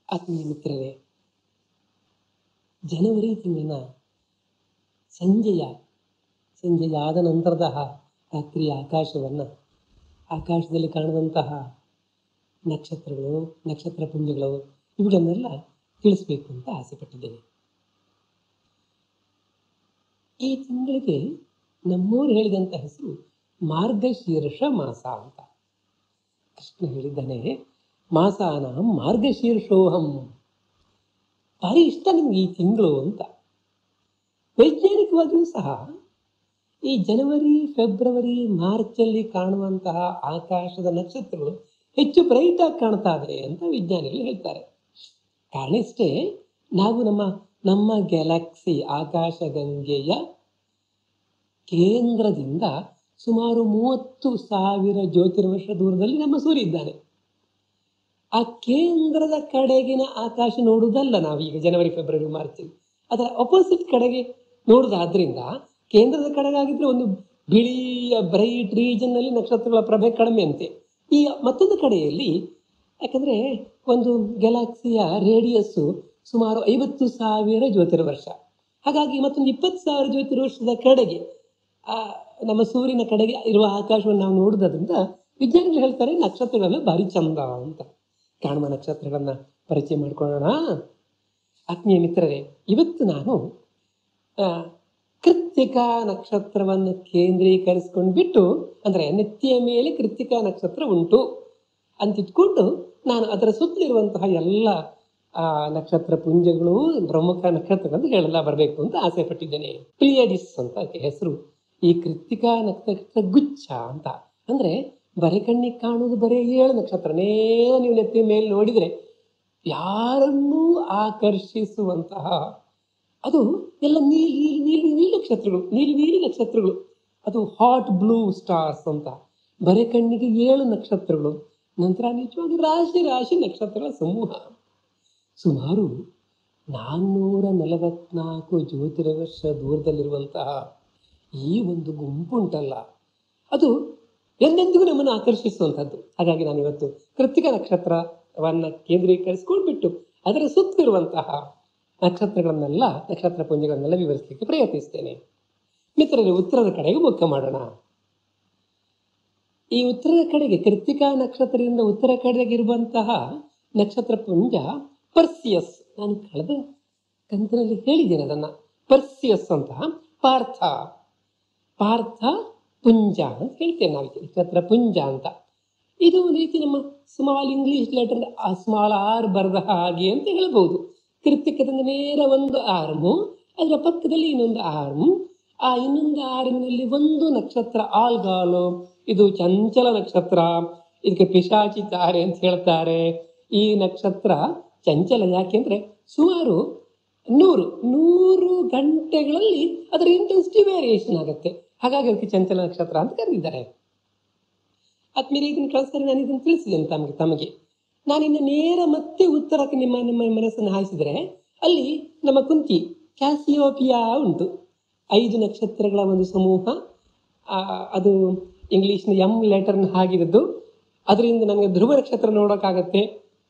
ಆತ್ಮೀಯ ಮಿತ್ರರೇ ಜನವರಿ ತಿಂಗಳಿನ ಸಂಜೆಯ ಸಂಜೆಯ ಆದ ನಂತರದ ರಾತ್ರಿಯ ಆಕಾಶವನ್ನು ಆಕಾಶದಲ್ಲಿ ಕಾಣುವಂತಹ ನಕ್ಷತ್ರಗಳು ನಕ್ಷತ್ರ ಪುಂಜಗಳು ಇವುಗಳನ್ನೆಲ್ಲ ತಿಳಿಸ್ಬೇಕು ಅಂತ ಆಸೆ ಪಟ್ಟಿದ್ದೇನೆ ಈ ತಿಂಗಳಿಗೆ ನಮ್ಮೋರು ಹೇಳಿದಂಥ ಹೆಸರು ಮಾರ್ಗಶೀರ್ಷ ಮಾಸ ಅಂತ ಕೃಷ್ಣ ಹೇಳಿದ್ದಾನೆ ಮಾಸಾನ ಮಾರ್ಗಶೀರ್ಷೋಹಂ ಭಾರಿ ಇಷ್ಟ ನಿಮ್ಗೆ ಈ ತಿಂಗಳು ಅಂತ ವೈಜ್ಞಾನಿಕವಾಗಿಯೂ ಸಹ ಈ ಜನವರಿ ಫೆಬ್ರವರಿ ಮಾರ್ಚಲ್ಲಿ ಕಾಣುವಂತಹ ಆಕಾಶದ ನಕ್ಷತ್ರಗಳು ಹೆಚ್ಚು ಬ್ರೈಟ್ ಆಗಿ ಕಾಣ್ತಾವೆ ಅಂತ ವಿಜ್ಞಾನಿಗಳು ಹೇಳ್ತಾರೆ ಕಾರಣ ಇಷ್ಟೇ ನಾವು ನಮ್ಮ ನಮ್ಮ ಗ್ಯಾಲಕ್ಸಿ ಆಕಾಶಗಂಗೆಯ ಕೇಂದ್ರದಿಂದ ಸುಮಾರು ಮೂವತ್ತು ಸಾವಿರ ಜ್ಯೋತಿರ್ವರ್ಷ ದೂರದಲ್ಲಿ ನಮ್ಮ ಸೂರ್ಯ ಇದ್ದಾನೆ ಆ ಕೇಂದ್ರದ ಕಡೆಗಿನ ಆಕಾಶ ನೋಡುವುದಲ್ಲ ನಾವೀಗ ಜನವರಿ ಫೆಬ್ರವರಿ ಮಾರ್ಚ್ ಅದರ ಅಪೋಸಿಟ್ ಕಡೆಗೆ ನೋಡುದಾದ್ರಿಂದ ಕೇಂದ್ರದ ಕಡೆಗಾಗಿದ್ರೆ ಒಂದು ಬಿಳಿಯ ಬ್ರೈಟ್ ರೀಜನ್ ನಲ್ಲಿ ನಕ್ಷತ್ರಗಳ ಪ್ರಭೆ ಕಡಿಮೆ ಅಂತೆ ಈ ಮತ್ತೊಂದು ಕಡೆಯಲ್ಲಿ ಯಾಕಂದ್ರೆ ಒಂದು ಗ್ಯಾಲಕ್ಸಿಯ ರೇಡಿಯಸ್ಸು ಸುಮಾರು ಐವತ್ತು ಸಾವಿರ ಜ್ಯೋತಿರ್ವರ್ಷ ಹಾಗಾಗಿ ಮತ್ತೊಂದು ಇಪ್ಪತ್ತು ಸಾವಿರ ಜ್ಯೋತಿರ್ವರ್ಷದ ಕಡೆಗೆ ಆ ನಮ್ಮ ಸೂರ್ಯನ ಕಡೆಗೆ ಇರುವ ಆಕಾಶವನ್ನು ನಾವು ನೋಡುವುದರಿಂದ ವಿಜ್ಞಾನಿಗಳು ಹೇಳ್ತಾರೆ ನಕ್ಷತ್ರಗಳೆಲ್ಲ ಭಾರಿ ಚಂದ ಅಂತ ಕಾಣುವ ನಕ್ಷತ್ರಗಳನ್ನ ಪರಿಚಯ ಮಾಡ್ಕೊಳ್ಳೋಣ ಆತ್ಮೀಯ ಮಿತ್ರರೇ ಇವತ್ತು ನಾನು ಆ, ಕೃತ್ತಿಕಾ ನಕ್ಷತ್ರವನ್ನು ಕೇಂದ್ರೀಕರಿಸಿಕೊಂಡು ಬಿಟ್ಟು ಅಂದ್ರೆ ನೆತ್ತಿಯ ಮೇಲೆ ಕೃತ್ತಿಕಾ ನಕ್ಷತ್ರ ಉಂಟು ಅಂತ ಇಟ್ಕೊಂಡು ನಾನು ಅದರ ಸುತ್ತಲಿರುವಂತಹ ಎಲ್ಲ ಆ ನಕ್ಷತ್ರ ಪುಂಜಗಳು ಪ್ರಮುಖ ನಕ್ಷತ್ರಗಳನ್ನು ಹೇಳಲ್ಲ ಬರಬೇಕು ಅಂತ ಆಸೆ ಪಟ್ಟಿದ್ದೇನೆ ಪ್ಲಿಯಡಿಸ್ ಅಂತ ಅದಕ್ಕೆ ಹೆಸರು ಈ ಕೃತ್ತಿಕಾ ನಕ್ಷತ್ರ ಗುಚ್ಛ ಅಂತ ಅಂದ್ರೆ ಬರೆ ಕಣ್ಣಿಗೆ ಕಾಣುವುದು ಬರೀ ಏಳು ನಕ್ಷತ್ರ ನೇರ ನೀವು ನೆತ್ತಿಯ ಮೇಲೆ ನೋಡಿದ್ರೆ ಯಾರನ್ನೂ ಆಕರ್ಷಿಸುವಂತಹ ಅದು ಎಲ್ಲ ನೀಲಿ ನೀಲಿ ನೀಲಿ ನೀಲಿ ನಕ್ಷತ್ರಗಳು ನೀಲಿ ನೀಲಿ ನಕ್ಷತ್ರಗಳು ಅದು ಹಾಟ್ ಬ್ಲೂ ಸ್ಟಾರ್ಸ್ ಅಂತ ಬರೆ ಕಣ್ಣಿಗೆ ಏಳು ನಕ್ಷತ್ರಗಳು ನಂತರ ನಿಜವಾಗಿ ರಾಶಿ ರಾಶಿ ನಕ್ಷತ್ರಗಳ ಸಮೂಹ ಸುಮಾರು ನಾನ್ನೂರ ನಲವತ್ನಾಲ್ಕು ಜ್ಯೋತಿರ್ವರ್ಷ ದೂರದಲ್ಲಿರುವಂತಹ ಈ ಒಂದು ಗುಂಪುಂಟಲ್ಲ ಅದು ಎಂದೆಂದಿಗೂ ನಮ್ಮನ್ನು ಆಕರ್ಷಿಸುವಂಥದ್ದು ಹಾಗಾಗಿ ನಾನು ಇವತ್ತು ಕೃತಿಕ ನಕ್ಷತ್ರವನ್ನ ಕೇಂದ್ರೀಕರಿಸಿಕೊಂಡ್ಬಿಟ್ಟು ಅದರ ಸುತ್ತಿರುವಂತಹ ನಕ್ಷತ್ರಗಳನ್ನೆಲ್ಲ ನಕ್ಷತ್ರ ಪುಂಜಗಳನ್ನೆಲ್ಲ ವಿವರಿಸಲಿಕ್ಕೆ ಪ್ರಯತ್ನಿಸ್ತೇನೆ ಮಿತ್ರರೇ ಉತ್ತರದ ಕಡೆಗೆ ಮುಖ ಮಾಡೋಣ ಈ ಉತ್ತರದ ಕಡೆಗೆ ಕೃತಿಕಾ ನಕ್ಷತ್ರದಿಂದ ಉತ್ತರ ಕಡೆಗೆ ಇರುವಂತಹ ನಕ್ಷತ್ರ ಪುಂಜ ಪರ್ಸಿಯಸ್ ನಾನು ಕಳೆದ ಕಂತಿನಲ್ಲಿ ಹೇಳಿದ್ದೇನೆ ಅದನ್ನ ಪರ್ಸಿಯಸ್ ಅಂತ ಪಾರ್ಥ ಪಾರ್ಥ ಪುಂಜ ಅಂತ ಹೇಳ್ತೇವೆ ನಾವು ಇದಕ್ಕೆ, ನಕ್ಷತ್ರ ಪುಂಜ ಅಂತ ಇದು ಒಂದು ರೀತಿ ನಮ್ಮ small English letter small R ಬರೆದ ಹಾಗೆ ಅಂತ ಹೇಳ್ಬಹುದು ಕೃತಿಕದಿಂದ ನೇರ ಒಂದು ಆರ್ಮು ಅದರ ಪಕ್ಕದಲ್ಲಿ ಇನ್ನೊಂದು ಆರ್ಮ್ ಆ ಇನ್ನೊಂದು ಆರ್ಮಿನಲ್ಲಿ ಒಂದು ನಕ್ಷತ್ರ ಆಲ್ಗಾಲು ಇದು ಚಂಚಲ ನಕ್ಷತ್ರ ಇದಕ್ಕೆ ಪಿಶಾಚಿ ತಾರೆ ಅಂತ ಹೇಳ್ತಾರೆ ಈ ನಕ್ಷತ್ರ ಚಂಚಲ ಯಾಕೆಂದ್ರೆ ಸುಮಾರು ನೂರು ನೂರು ಗಂಟೆಗಳಲ್ಲಿ ಅದರ ಇಂಟೆನ್ಸಿಟಿ ವೇರಿಯೇಷನ್ ಆಗುತ್ತೆ ಹಾಗಾಗಿ ಅದಕ್ಕೆ ಚಂಚಲ ನಕ್ಷತ್ರ ಅಂತ ಕರೆದಿದ್ದಾರೆ ಆದ್ಮೇಲೆ ಇದನ್ನ ಕಳಿಸ್ತಾರೆ ನಾನು ಇದನ್ನು ತಿಳಿಸಿದ್ದೇನೆ ತಮಗೆ ತಮಗೆ ನಾನಿನ್ನು ನೇರ ಮತ್ತೆ ಉತ್ತರಕ್ಕೆ ನಿಮ್ಮ ನಿಮ್ಮ ಮನಸ್ಸನ್ನು ಹಾಯಿಸಿದರೆ ಅಲ್ಲಿ ನಮ್ಮ ಕುಂತಿ ಕ್ಯಾಸಿಯೋಪಿಯಾ ಉಂಟು ಐದು ನಕ್ಷತ್ರಗಳ ಒಂದು ಸಮೂಹ ಆ, ಅದು ಇಂಗ್ಲಿಷ್ನ ಎಂ ಲೆಟರ್ನ ಹಾಗಿರದ್ದು ಅದರಿಂದ ನಮಗೆ ಧ್ರುವ ನಕ್ಷತ್ರ ನೋಡೋಕ್ಕಾಗತ್ತೆ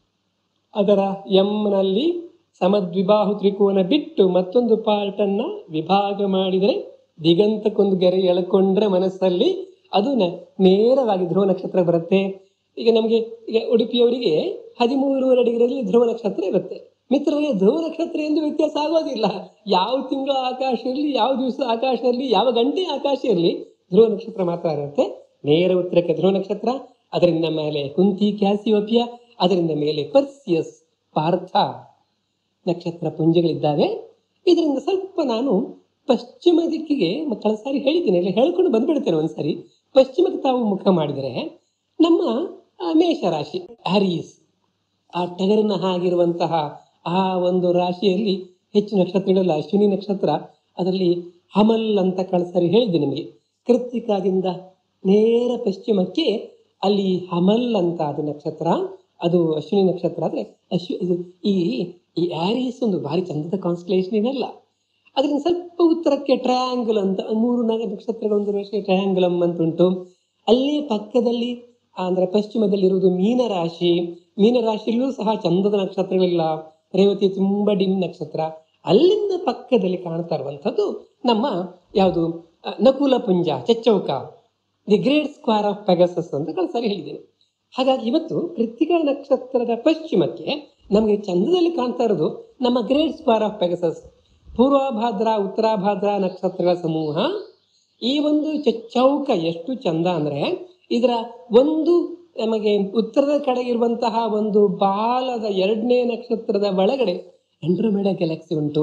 ಅದರ ಎಂನಲ್ಲಿ ಸಮದ್ವಿಬಾಹು ತ್ರಿಕೋನ ಬಿಟ್ಟು ಮತ್ತೊಂದು ಪಾರ್ಟನ್ನ ವಿಭಾಗ ಮಾಡಿದರೆ ದಿಗಂತಕ್ಕೊಂದು ಗೆರೆ ಎಳ್ಕೊಂಡ್ರೆ ಮನಸ್ಸಲ್ಲಿ ಅದು ನ- ನೇರವಾಗಿ ಧ್ರುವ ನಕ್ಷತ್ರ ಬರುತ್ತೆ ಈಗ ನಮಗೆ ಈಗ ಉಡುಪಿಯವರಿಗೆ ಹದಿಮೂರುವರೆ ಡಿಗ್ರಿಯಲ್ಲಿ ಧ್ರುವ ನಕ್ಷತ್ರ ಇರುತ್ತೆ ಮಿತ್ರರೇ ಧ್ರುವ ನಕ್ಷತ್ರ ಎಂದು ವ್ಯತ್ಯಾಸ ಆಗೋದಿಲ್ಲ ಯಾವ ತಿಂಗಳ ಆಕಾಶ ಇರಲಿ ಯಾವ ದಿವಸ ಆಕಾಶ ಇರಲಿ ಯಾವ ಗಂಟೆ ಆಕಾಶ ಇರಲಿ ಧ್ರುವ ನಕ್ಷತ್ರ ಮಾತ್ರ ಇರುತ್ತೆ ನೇರ ಉತ್ತರಕ್ಕೆ ಧ್ರುವ ನಕ್ಷತ್ರ ಅದರಿಂದ ಮೇಲೆ ಕುಂತಿ ಕ್ಯಾಸಿಯೋಪಿಯಾ ಅದರಿಂದ ಮೇಲೆ ಪರ್ಸಿಯಸ್ ಪಾರ್ಥ ನಕ್ಷತ್ರ ಪುಂಜಗಳಿದ್ದಾವೆ ಇದರಿಂದ ಸ್ವಲ್ಪ ನಾನು ಪಶ್ಚಿಮ ದಿಕ್ಕಿಗೆ ಮಕ್ಕಳ ಸಾರಿ ಹೇಳಿದ್ದೀನಿ ಇಲ್ಲ ಹೇಳ್ಕೊಂಡು ಬಂದ್ಬಿಡ್ತೇನೆ ಒಂದ್ಸರಿ ಪಶ್ಚಿಮಕ್ಕೆ ತಾವು ಮುಖ ಮಾಡಿದರೆ ನಮ್ಮ ಆ, ಮೇಷರಾಶಿ ಹರೀಸ್ ಆ ಟಗರಿನ ಹಾಗಿರುವಂತಹ ಆ ಒಂದು ರಾಶಿಯಲ್ಲಿ ಹೆಚ್ಚು ನಕ್ಷತ್ರಗಳೆಲ್ಲ ಅಶ್ವಿನಿ ನಕ್ಷತ್ರ ಅದರಲ್ಲಿ ಹಮಲ್ ಅಂತ ಕಳ್ಸರಿ ಹೇಳಿದ್ದೆ ನಿಮಗೆ ಕೃತ್ತಿಕಾದಿಂದ ನೇರ ಪಶ್ಚಿಮಕ್ಕೆ ಅಲ್ಲಿ ಹಮಲ್ ಅಂತ ಅದು ನಕ್ಷತ್ರ ಅದು ಅಶ್ವಿನಿ ನಕ್ಷತ್ರ ಆದ್ರೆ ಅಶ್ವಿ ಇದು ಈ ಈ ಆರೀಸ್ ಒಂದು ಭಾರಿ ಚಂದದ ಕಾನ್ಸ್ಟಲೇಷನ್ ಏನಲ್ಲ ಅದರಿಂದ ಸ್ವಲ್ಪ ಉತ್ತರಕ್ಕೆ ಟ್ರಯಾಂಗಲ್ ಅಂತ ಮೂರು ನಾಲ್ಕು ನಕ್ಷತ್ರಗಳ ಒಂದು ರಾಶಿ ಟ್ರಯಾಂಗಲಮ್ ಅಂತ ಉಂಟು ಅಲ್ಲೇ ಪಕ್ಕದಲ್ಲಿ ಅಂದ್ರೆ ಪಶ್ಚಿಮದಲ್ಲಿರುವುದು ಮೀನ ರಾಶಿ ಮೀನರಾಶಿಯಲ್ಲೂ ಸಹ ಚಂದದ ನಕ್ಷತ್ರಗಳಿಲ್ಲ ರೇವತಿ ತುಂಬಾ ಡಿಮ್ ನಕ್ಷತ್ರ ಅಲ್ಲಿಂದ ಪಕ್ಕದಲ್ಲಿ ಕಾಣ್ತಾ ಇರುವಂಥದ್ದು ನಮ್ಮ ಯಾವುದು ಅಹ್, ನಕುಲ ಪುಂಜ ಚಚ್ಚೌಕ the great square of Pegasus ಅಂತ ಕಳೆದ ಸಾರಿ ಹೇಳಿದ್ದೇನೆ ಹಾಗಾಗಿ ಇವತ್ತು ಕೃತ್ತಿಕಾ ನಕ್ಷತ್ರದ ಪಶ್ಚಿಮಕ್ಕೆ ನಮಗೆ ಚಂದ್ರದಲ್ಲಿ ಕಾಣ್ತಾ ಇರೋದು ನಮ್ಮ ಗ್ರೇಟ್ ಸ್ಕ್ವಾರ್ ಆಫ್ ಪೆಗಸಸ್ ಪೂರ್ವಭಾದ್ರ ಉತ್ತರಾಭಾದ್ರ ನಕ್ಷತ್ರಗಳ ಸಮೂಹ ಈ ಒಂದು ಚಚ್ಚೌಕ ಎಷ್ಟು ಚಂದ ಅಂದ್ರೆ ಇದರ ಒಂದು ನಮಗೆ ಉತ್ತರದ ಕಡೆ ಇರುವಂತಹ ಒಂದು ಬಾಲದ ಎರಡನೇ ನಕ್ಷತ್ರದ ಒಳಗಡೆ ಅಂಡ್ರಮೇಡ ಗ್ಯಾಲಕ್ಸಿ ಉಂಟು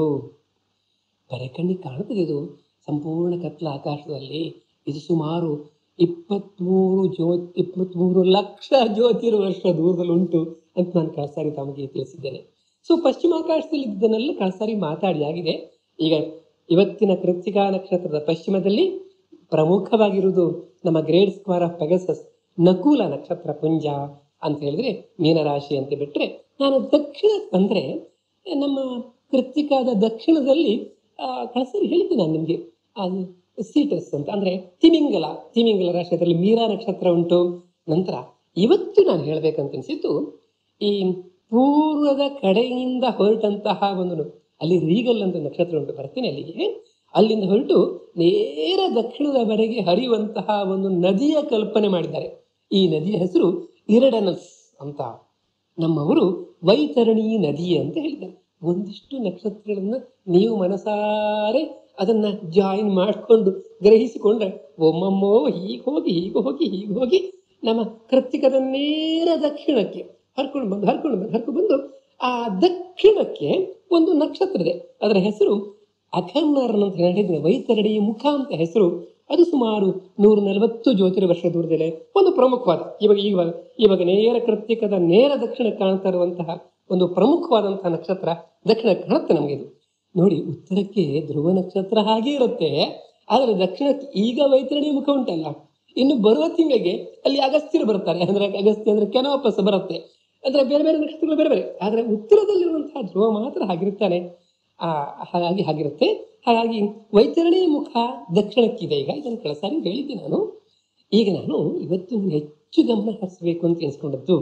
ಬರೆ ಕಣ್ಣಿಗೆ ಕಾಣುತ್ತದೆ ಇದು ಸಂಪೂರ್ಣ ಕತ್ಲ ಆಕಾಶದಲ್ಲಿ ಇದು ಸುಮಾರು ಇಪ್ಪತ್ಮೂರು ಜ್ಯೋ ಇಪ್ಪತ್ಮೂರು ಲಕ್ಷ ಜ್ಯೋತಿರ್ವರ್ಷ ದೂರದಲ್ಲಿ ಉಂಟು ಅಂತ ನಾನು ಕಳಸಾರಿ ತಮಗೆ ತಿಳಿಸಿದ್ದೇನೆ ಸೊ ಪಶ್ಚಿಮ ಆಕಾಶದಲ್ಲಿ ಇದನ್ನೆಲ್ಲ ಕಳಸಾರಿ ಮಾತಾಡಿ ಆಗಿದೆ ಈಗ ಇವತ್ತಿನ ಕೃತಿಕಾ ನಕ್ಷತ್ರದ ಪಶ್ಚಿಮದಲ್ಲಿ ಪ್ರಮುಖವಾಗಿರುವುದು ನಮ್ಮ ಗ್ರೇಟ್ ಸ್ಕ್ವಾರ್ ಆಫ್ ಪೆಗಸಸ್ ನಕುಲ ನಕ್ಷತ್ರ ಪುಂಜ ಅಂತ ಹೇಳಿದ್ರೆ ಮೀನರಾಶಿ ಅಂತ ಬಿಟ್ರೆ ನಾನು ದಕ್ಷಿಣಕ್ಕೆ ಬಂದ್ರೆ ನಮ್ಮ ಕೃತಿಕಾದ ದಕ್ಷಿಣದಲ್ಲಿ ಆ, ಕಳಸರಿ ಹೇಳಿದ್ದೆ ನಾನು ನಿಮಗೆ ಅದು ಸೀಟಸ್ ಅಂತ ಅಂದ್ರೆ ತಿಮಿಂಗಲ ತಿಮಿಂಗಲ ರಾಶಿ ಅದರಲ್ಲಿ ಮೀರಾ ನಕ್ಷತ್ರ ಉಂಟು ನಂತರ ಇವತ್ತು ನಾನು ಹೇಳ್ಬೇಕಂತ ಅನ್ಸಿತ್ತು ಈ ಪೂರ್ವದ ಕಡೆಯಿಂದ ಹೊರಟಂತಹ ಒಂದು ಅಲ್ಲಿ ರೀಗಲ್ ಅಂತ ನಕ್ಷತ್ರ ಉಂಟು ಬರ್ತೀನಿ ಅಲ್ಲಿಗೆ ಅಲ್ಲಿಂದ ಹೊರಟು ನೇರ ದಕ್ಷಿಣದವರೆಗೆ ಹರಿಯುವಂತಹ ಒಂದು ನದಿಯ ಕಲ್ಪನೆ ಮಾಡಿದ್ದಾರೆ ಈ ನದಿಯ ಹೆಸರು ಇರಡನಸ್ ಅಂತ ನಮ್ಮವರು ವೈತರಣಿ ನದಿ ಅಂತ ಹೇಳಿದ್ದಾರೆ ಒಂದಿಷ್ಟು ನಕ್ಷತ್ರಗಳನ್ನ ನೀವು ಮನಸಾರೆ ಅದನ್ನ ಜಾಯಿನ್ ಮಾಡಿಕೊಂಡು ಗ್ರಹಿಸಿಕೊಂಡ್ರೆ ಒಮ್ಮಮ್ಮೋ ಹೀಗೆ ಹೋಗಿ ಹೀಗೆ ಹೋಗಿ ಹೀಗೆ ಹೋಗಿ ನಮ್ಮ ಕೃತಿಕದ ನೇರ ದಕ್ಷಿಣಕ್ಕೆ ಹರ್ಕೊಂಡು ಬಂದು ಹರ್ಕೊಂಡು ಬಂದು ಹರ್ಕೊಂಡು ಬಂದು ಆ ದಕ್ಷಿಣಕ್ಕೆ ಒಂದು ನಕ್ಷತ್ರ ಇದೆ ಅದರ ಹೆಸರು ಅಖನ್ನರ್ನ್ ಅಂತ ಹೇಳಿದ್ರೆ ವೈತರಣಿ ಮುಖ ಅಂತ ಹೆಸರು ಅದು ಸುಮಾರು ನೂರ ನಲವತ್ತು ಜ್ಯೋತಿರ ವರ್ಷ ದೂರದಲ್ಲೇ ಒಂದು ಪ್ರಮುಖವಾದ ಇವಾಗ ಇವಾಗ ಇವಾಗ ನೇರ ಕೃತ್ಯಕದ ನೇರ ದಕ್ಷಿಣ ಕಾಣ್ತಾ ಇರುವಂತಹ ಒಂದು ಪ್ರಮುಖವಾದಂತಹ ನಕ್ಷತ್ರ ದಕ್ಷಿಣ ಕಾಣುತ್ತೆ ನಮಗೆ ಇದು ನೋಡಿ ಉತ್ತರಕ್ಕೆ ಧ್ರುವ ನಕ್ಷತ್ರ ಹಾಗೆ ಇರುತ್ತೆ ಆದರೆ ದಕ್ಷಿಣಕ್ಕೆ ಈಗ ವೈತರಣಿ ಮುಖ ಉಂಟಲ್ಲ ಇನ್ನು ಬರುವ ತಿಂಗಳಿಗೆ ಅಲ್ಲಿ ಅಗಸ್ತ್ಯರು ಬರ್ತಾರೆ ಅಂದ್ರೆ ಅಗಸ್ತ್ಯ ಅಂದ್ರೆ ಕೆನೋಪಸ್ ಬರುತ್ತೆ ಅಂದ್ರೆ ಬೇರೆ ಬೇರೆ ನಕ್ಷತ್ರಗಳು ಬೇರೆ ಬೇರೆ ಆದ್ರೆ ಉತ್ತರದಲ್ಲಿರುವಂತಹ ಧ್ರುವ ಮಾತ್ರ ಹಾಗಿರ್ತಾನೆ ಆ ಹಾಗಾಗಿ ಹಾಗಿರುತ್ತೆ ಹಾಗಾಗಿ ವೈತರಣಿ ಮುಖ ದಕ್ಷಿಣಕ್ಕಿದೆ ಈಗ ಇದನ್ನು ಕೆಲ ಸಾರಿ ಹೇಳಿದ್ದೆ ನಾನು ಈಗ ನಾನು ಇವತ್ತು ಹೆಚ್ಚು ಗಮನ ಹರಿಸಬೇಕು ಅಂತ ಎನಿಸ್ಕೊಂಡದ್ದು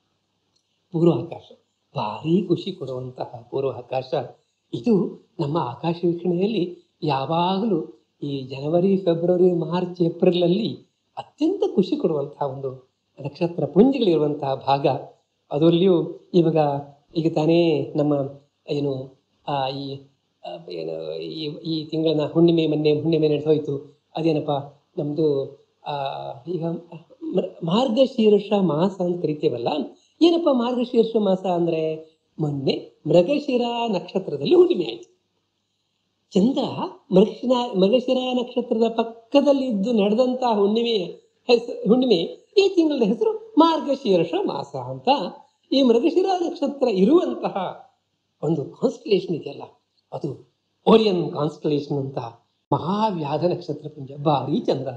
ಪೂರ್ವ ಆಕಾಶ ಭಾರಿ ಖುಷಿ ಕೊಡುವಂತಹ ಪೂರ್ವ ಆಕಾಶ ಇದು ನಮ್ಮ ಆಕಾಶ ವೀಕ್ಷಣೆಯಲ್ಲಿ ಯಾವಾಗಲೂ ಈ ಜನವರಿ ಫೆಬ್ರವರಿ ಮಾರ್ಚ್ ಏಪ್ರಿಲ್ ಅಲ್ಲಿ ಅತ್ಯಂತ ಖುಷಿ ಕೊಡುವಂತಹ ಒಂದು ನಕ್ಷತ್ರ ಪುಂಜಗಳಿರುವಂತಹ ಭಾಗ ಅದರಲ್ಲಿಯೂ ಇವಾಗ ಈಗ ತಾನೇ ನಮ್ಮ ಏನು ಆ, ಈ ಆ, ಏನು ಈ ಈ ತಿಂಗಳನ್ನ ಹುಣ್ಣಿಮೆ ಮೊನ್ನೆ ಹುಣ್ಣಿಮೆ ನಡೆದು ಹೋಯ್ತು ಅದೇನಪ್ಪ ನಮ್ಮದು ಈಗ ಮ- ಮಾರ್ಗಶೀರ್ಷ ಮಾಸ ಅಂತ ಕರಿತೀವಲ್ಲ ಏನಪ್ಪ ಮಾರ್ಗಶೀರ್ಷ ಮಾಸ ಅಂದ್ರೆ ಮೊನ್ನೆ ಮೃಗಶಿರ ನಕ್ಷತ್ರದಲ್ಲಿ ಹುಣ್ಣಿಮೆ ಆಯ್ತು ಚಂದ್ರ ಮೃಗಶಿರ ಮೃಗಶಿರ ನಕ್ಷತ್ರದ ಪಕ್ಕದಲ್ಲಿ ಇದ್ದು ನಡೆದಂತಹ ಹುಣ್ಣಿಮೆಯ ಹೆಸರು ಹುಣ್ಣಿಮೆ ಈ ತಿಂಗಳ ಹೆಸರು ಮಾರ್ಗಶೀರ್ಷ ಮಾಸ ಅಂತ ಈ ಮೃಗಶಿರ ನಕ್ಷತ್ರ ಇರುವಂತಹ ಒಂದು ಕಾನ್ಸ್ಟಲೇಷನ್ ಇದೆಯಲ್ಲ ಅದು ಓರಿಯನ್ ಕಾನ್ಸ್ಟಲೇಷನ್ ಅಂತ ಮಹಾವ್ಯಾಧ ನಕ್ಷತ್ರ ಪುಂಜ ಭಾರಿ ಚಂದ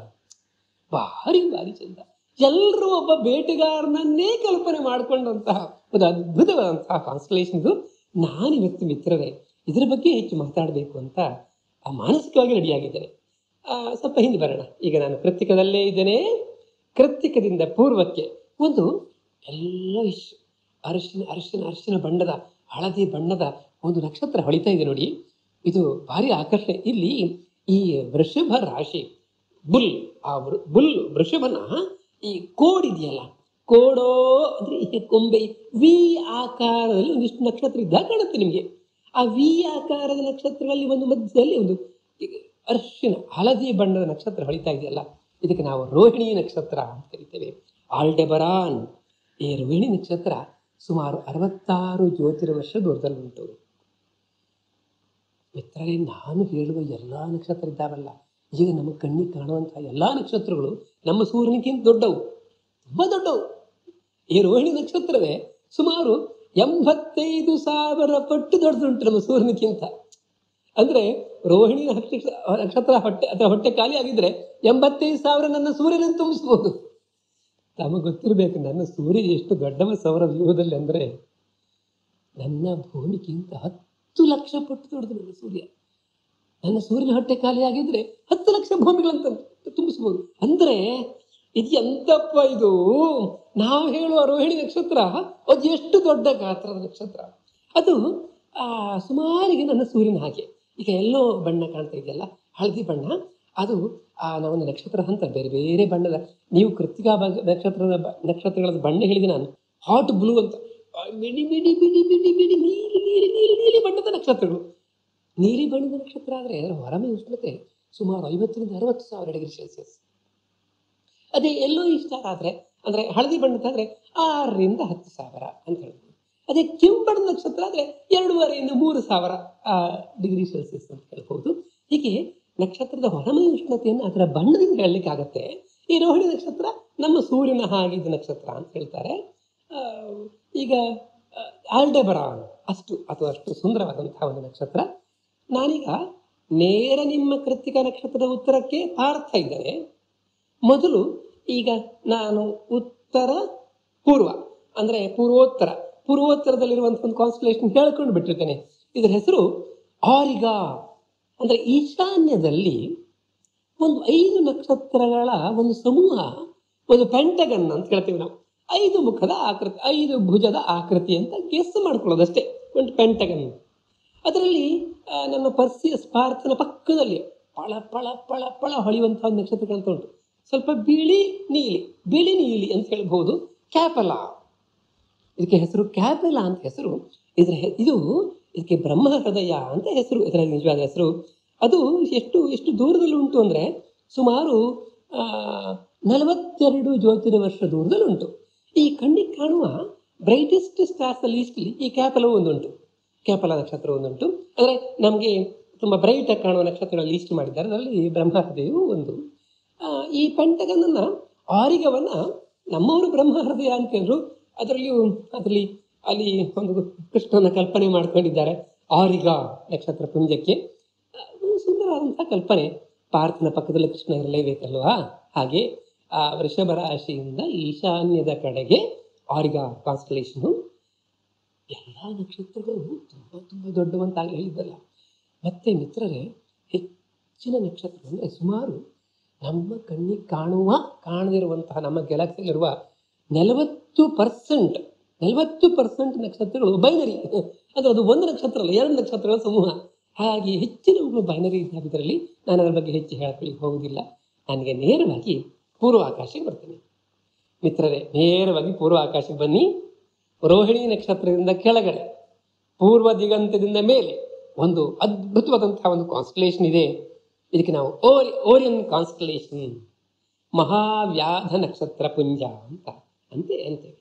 ಭಾರಿ ಭಾರಿ ಚಂದ ಎಲ್ಲರೂ ಒಬ್ಬ ಬೇಟೆಗಾರನನ್ನೇ ಕಲ್ಪನೆ ಮಾಡಿಕೊಂಡಂತಹ ಒಂದು ಅದ್ಭುತವಾದಂತಹ ಕಾನ್ಸ್ಟಲೇಷನ್ ಇದು ನಾನಿವತ್ತು ಮಿತ್ರರೇ ಇದರ ಬಗ್ಗೆ ಹೆಚ್ಚು ಮಾತಾಡಬೇಕು ಅಂತ ಆ ಮಾನಸಿಕವಾಗಿ ರೆಡಿಯಾಗಿದ್ದೇನೆ ಆ, ಸ್ವಲ್ಪ ಹಿಂದೆ ಬರೋಣ ಈಗ ನಾನು ಕೃತ್ತಿಕದಲ್ಲೇ ಇದ್ದೇನೆ ಕೃತ್ತಿಕದಿಂದ ಪೂರ್ವಕ್ಕೆ ಒಂದು ಎಲ್ಲ ಇಶ್ ಅರಿಶಿನ ಅರಿಶಿನ ಅರಿಶಿನ ಬಣ್ಣದ ಹಳದಿ ಬಣ್ಣದ ಒಂದು ನಕ್ಷತ್ರ ಹೊಳಿತಾ ಇದೆ ನೋಡಿ ಇದು ಭಾರಿ ಆಕರ್ಷಣೆ ಇಲ್ಲಿ ಈ ವೃಷಭ ರಾಶಿ ಬುಲ್ ಆ ವೃ- ಬುಲ್ ವೃಷಭನ ಈ ಕೋಡ್ ಇದೆಯಲ್ಲ ಕೋಡೋ ಅಂದ್ರೆ ಈ ಕೊಂಬೆ ವಿ ಆಕಾರದಲ್ಲಿ ಒಂದಿಷ್ಟು ನಕ್ಷತ್ರ ಇದ್ದಾಗ ಕಾಣುತ್ತೆ ನಿಮಗೆ ಆ ವಿ ಆಕಾರದ ನಕ್ಷತ್ರಗಳಲ್ಲಿ ಒಂದು ಮಧ್ಯದಲ್ಲಿ ಒಂದು ಈ ಅರಿಶಿನ ಹಳದಿ ಬಣ್ಣದ ನಕ್ಷತ್ರ ಹೊಳಿತಾ ಇದೆಯಲ್ಲ ಇದಕ್ಕೆ ನಾವು ರೋಹಿಣಿ ನಕ್ಷತ್ರ ಅಂತ ಕರಿತೇವೆ ಆಲ್ಡೆಬರಾನ್ ಈ ರೋಹಿಣಿ ನಕ್ಷತ್ರ ಸುಮಾರು ಅರವತ್ತಾರು ಜ್ಯೋತಿರ್ವರ್ಷ ದೂರದಲ್ಲುಂಟು ಮಿತ್ರರೇ ನಾನು ಹೇಳುವ ಎಲ್ಲಾ ನಕ್ಷತ್ರ ಇದ್ದಾವಲ್ಲ ಈಗ ನಮ್ಮ ಕಣ್ಣಿಗೆ ಕಾಣುವಂತಹ ಎಲ್ಲಾ ನಕ್ಷತ್ರಗಳು ನಮ್ಮ ಸೂರ್ಯನಿಗಿಂತ ದೊಡ್ಡವು ತುಂಬಾ ದೊಡ್ಡವು ಈ ರೋಹಿಣಿ ನಕ್ಷತ್ರವೇ ಸುಮಾರು ಎಂಬತ್ತೈದು ಸಾವಿರ ಪಟ್ಟು ದೊಡ್ಡದುಂಟು ನಮ್ಮ ಸೂರ್ಯನಿಗಿಂತ ಅಂದ್ರೆ ರೋಹಿಣಿ ನಕ್ಷತ್ರ ನಕ್ಷತ್ರ ಹೊಟ್ಟೆ ಅಥವಾ ಹೊಟ್ಟೆ ಖಾಲಿ ಆಗಿದ್ರೆ ಎಂಬತ್ತೈದು ಸಾವಿರ ನನ್ನ ಸೂರ್ಯನನ್ನು ತುಂಬಿಸ್ಬೋದು ತಮಗೆ ಗೊತ್ತಿರಬೇಕು ನನ್ನ ಸೂರ್ಯ ಎಷ್ಟು ದೊಡ್ಡವ ಸೌರ ವ್ಯೂಹದಲ್ಲಿ ಅಂದ್ರೆ ನನ್ನ ಭೂಮಿಗಿಂತ ಹತ್ತು ಲಕ್ಷ ಪಟ್ಟು ದೊಡ್ಡದು ನನ್ನ ಸೂರ್ಯ ನನ್ನ ಸೂರ್ಯನ ಹೊಟ್ಟೆ ಖಾಲಿ ಆಗಿದ್ರೆ ಹತ್ತು ಲಕ್ಷ ಭೂಮಿಗಳಂತ ತುಂಬಿಸ್ಬೋದು ಅಂದ್ರೆ ಇದು ಎಂತಪ್ಪ ಇದು ನಾವು ಹೇಳುವ ರೋಹಿಣಿ ನಕ್ಷತ್ರ ಅದು ಎಷ್ಟು ದೊಡ್ಡ ಗಾತ್ರದ ನಕ್ಷತ್ರ ಅದು ಆ ಸುಮಾರಿಗೆ ನನ್ನ ಸೂರ್ಯನ ಹಾಗೆ ಈಗ ಎಲ್ಲೋ ಬಣ್ಣ ಕಾಣ್ತಾ ಇದೆಯಲ್ಲ ಹಳದಿ ಬಣ್ಣ ಅದು ಆ ನಾವೊಂದು ನಕ್ಷತ್ರ ಹಂತ ಬೇರೆ ಬೇರೆ ಬಣ್ಣದ ನೀವು ಕೃತಿಕಾ ಬ- ನಕ್ಷತ್ರದ ಬ- ನಕ್ಷತ್ರಗಳ ಬಣ್ಣ ಹೇಳಿದೆ ನಾನು ಹಾಟ್ ಬ್ಲೂ ಅಂತ ಆ, ಮಿಡಿ ಮಿಡಿ ಮಿಡಿ ಮಿಡಿ ಮಿಡಿ ನೀಲಿ ನೀಲಿ ನೀಲಿ ನೀಲಿ ಬಣ್ಣದ ನಕ್ಷತ್ರಗಳು ನೀಲಿ ಬಣ್ಣದ ನಕ್ಷತ್ರ ಆದರೆ ಅದರ ಹೊರಮೆ ಉಷ್ಣತೆ ಸುಮಾರು ಐವತ್ತರಿಂದ ಅರವತ್ತು ಸಾವಿರ ಡಿಗ್ರಿ ಸೆಲ್ಸಿಯಸ್ ಅದೇ ಎಲ್ಲೋ ಸ್ಟಾರ್ ಆದರೆ ಅಂದರೆ ಹಳದಿ ಬಣ್ಣದಾದ್ರೆ ಆರರಿಂದ ಹತ್ತು ಸಾವಿರ ಅಂತ ಹೇಳ್ಬೋದು ಅದೇ ಕೆಂಪು ಬಣ್ಣದ ನಕ್ಷತ್ರ ಆದರೆ ಎರಡೂವರೆಯಿಂದ ಮೂರು ಸಾವಿರ ಡಿಗ್ರಿ ಸೆಲ್ಸಿಯಸ್ ಅಂತ ಹೇಳ್ಬೋದು ಹೀಗೆ ನಕ್ಷತ್ರದ ಹೊರಮೈ ಉಷ್ಣತೆಯನ್ನು ಅದರ ಬಣ್ಣದಿಂದ ಹೇಳಲಿಕ್ಕೆ ಆಗತ್ತೆ ಈ ರೋಹಿಣಿ ನಕ್ಷತ್ರ ನಮ್ಮ ಸೂರ್ಯನ ಹಾಗಿದ್ದ ನಕ್ಷತ್ರ ಅಂತ ಹೇಳ್ತಾರೆ ಆ, ಈಗ ಆಲ್ಡೆಬರಾನ್ ಅಷ್ಟು ಅಥವಾ ಅಷ್ಟು ಸುಂದರವಾದಂತಹ ಒಂದು ನಕ್ಷತ್ರ ನಾನೀಗ ನೇರ ನಿಮ್ಮ ಕೃತಿಕ ನಕ್ಷತ್ರದ ಉತ್ತರಕ್ಕೆ ಪಾರ್ಥ ಇದ್ದೇನೆ ಮೊದಲು ಈಗ ನಾನು ಉತ್ತರ ಪೂರ್ವ ಅಂದ್ರೆ ಪೂರ್ವೋತ್ತರ ಪೂರ್ವೋತ್ತರದಲ್ಲಿರುವಂತಹ ಒಂದು ಕಾನ್ಸ್ಟಲೇಷನ್ ಹೇಳ್ಕೊಂಡು ಬಿಟ್ಟಿರ್ತೇನೆ ಇದರ ಹೆಸರು ಆರಿಗಾ ಅಂದ್ರೆ ಈಶಾನ್ಯದಲ್ಲಿ ಒಂದು ಐದು ನಕ್ಷತ್ರಗಳ ಒಂದು ಸಮೂಹ ಒಂದು ಪೆಂಟಗನ್ ಅಂತ ಹೇಳ್ತೀವಿ ನಾವು ಐದು ಮುಖದ ಆಕೃತಿ ಐದು ಭುಜದ ಆಕೃತಿ ಅಂತ ಗೆಸ್ ಮಾಡ್ಕೊಳ್ಳೋದಷ್ಟೇ ಒಂದು ಪೆಂಟಗನ್ ಅದರಲ್ಲಿ ಆ, ನನ್ನ ಪರ್ಸಿಯ ಸ್ಪಾರ್ಥನ ಪಕ್ಕದಲ್ಲಿ ಪಳ ಪಳ ಪಳ ಪಳ ಹೊಳೆಯುವಂತಹ ಒಂದು ನಕ್ಷತ್ರ ಕಾಣ್ತಾ ಉಂಟು ಸ್ವಲ್ಪ ಬಿಳಿ ನೀಲಿ ಬಿಳಿ ನೀಲಿ ಅಂತ ಹೇಳ್ಬಹುದು ಕ್ಯಾಪಲ ಇದಕ್ಕೆ ಹೆಸರು ಕ್ಯಾಪೆಲ ಅಂತ ಹೆಸರು ಇದರ ಹೆ- ಇದು ಇದಕ್ಕೆ ಬ್ರಹ್ಮ ಹೃದಯ ಅಂತ ಹೆಸರು ಇದರ ನಿಜವಾದ ಹೆಸರು ಅದು ಎಷ್ಟು ಎಷ್ಟು ದೂರದಲ್ಲಿ ಉಂಟು ಅಂದ್ರೆ ಸುಮಾರು ಆ, ನಲವತ್ತೆರಡು ಜ್ಯೋತಿರ್ವರ್ಷ ದೂರದಲ್ಲಿ ಉಂಟು ಈ ಕಣ್ಣಿಗೆ ಕಾಣುವ ಬ್ರೈಟೆಸ್ಟ್ ಸ್ಟಾರ್ಸ್ ಲೀಸ್ಟ್ಲಿ ಈ ಕ್ಯಾಪಲ ಒಂದುಂಟು ಕ್ಯಾಪಲ ನಕ್ಷತ್ರ ಒಂದುಂಟು ಅಂದರೆ ನಮಗೆ ತುಂಬ ಬ್ರೈಟ್ ಆಗಿ ಕಾಣುವ ನಕ್ಷತ್ರಗಳ ಲೀಸ್ಟ್ ಮಾಡಿದ್ದಾರೆ ಅದರಲ್ಲಿ ಬ್ರಹ್ಮ ಹೃದಯವು ಒಂದು ಆ, ಈ ಪೆಂಟಗನ್ನ ಆರಿಗವನ್ನ ನಮ್ಮವರು ಬ್ರಹ್ಮ ಹೃದಯ ಅಂತ ಹೇಳಿದ್ರು ಅದರಲ್ಲಿಯೂ ಅದರಲ್ಲಿ ಅಲ್ಲಿ ಒಂದು ಕೃಷ್ಣನ ಕಲ್ಪನೆ ಮಾಡ್ಕೊಂಡಿದ್ದಾರೆ ಆರಿಗ ನಕ್ಷತ್ರ ಪುಂಜಕ್ಕೆ ಆ, ಒಂದು ಸುಂದರವಾದಂತಹ ಕಲ್ಪನೆ ಪಾರ್ಥನ ಪಕ್ಕದಲ್ಲಿ ಕೃಷ್ಣ ಇರಲೇಬೇಕಲ್ವಾ ಹಾಗೆ ಆ ವೃಷಭ ರಾಶಿಯಿಂದ ಈಶಾನ್ಯದ ಕಡೆಗೆ ಆರಿಗ ಕಾನ್ಸ್ಟಲೇಷನು ಎಲ್ಲ ನಕ್ಷತ್ರಗಳು ತುಂಬ ತುಂಬ ದೊಡ್ಡವಂತಾಗಲಿ ಹೇಳಿದ್ದಲ್ಲ ಮತ್ತೆ ಮಿತ್ರರೇ ಹೆಚ್ಚಿನ ನಕ್ಷತ್ರ ಅಂದರೆ ಸುಮಾರು ನಮ್ಮ ಕಣ್ಣಿಗೆ ಕಾಣುವ ಕಾಣದಿರುವಂತಹ ನಮ್ಮ ಗ್ಯಾಲಕ್ಸಿಯಲ್ಲಿರುವ ನಲವತ್ತು ಪರ್ಸೆಂಟ್ ನಲವತ್ತು ಪರ್ಸೆಂಟ್ ನಕ್ಷತ್ರಗಳು ಬೈನರಿ ಅಂದರೆ ಅದು ಒಂದು ನಕ್ಷತ್ರ ಅಲ್ಲ ಎರಡು ನಕ್ಷತ್ರಗಳ ಸಮೂಹ ಹಾಗೆ ಹೆಚ್ಚಿನವುಗಳು ಬೈನರಿ ಇದ್ದಾಗಿದ್ರಲ್ಲಿ ನಾನು ಅದರ ಬಗ್ಗೆ ಹೆಚ್ಚು ಹೇಳಲಿಕ್ಕೆ ಹೋಗುವುದಿಲ್ಲ ನನಗೆ ನೇರವಾಗಿ ಪೂರ್ವ ಆಕಾಶಕ್ಕೆ ಬರ್ತೇನೆ ಮಿತ್ರರೇ ನೇರವಾಗಿ ಪೂರ್ವ ಆಕಾಶಕ್ಕೆ ಬನ್ನಿ ರೋಹಿಣಿ ನಕ್ಷತ್ರದಿಂದ ಕೆಳಗಡೆ ಪೂರ್ವ ದಿಗಂತದಿಂದ ಮೇಲೆ ಒಂದು ಅದ್ಭುತವಾದಂತಹ ಒಂದು ಕಾನ್ಸ್ಟಲೇಷನ್ ಇದೆ ಇದಕ್ಕೆ ನಾವು ಓರಿ ಓರಿಯನ್ ಕಾನ್ಸ್ಟಲೇಷನ್ ಮಹಾವ್ಯಾಧ ನಕ್ಷತ್ರ ಪುಂಜ ಅಂತ ಅಂತೆ ಅಂತೇವೆ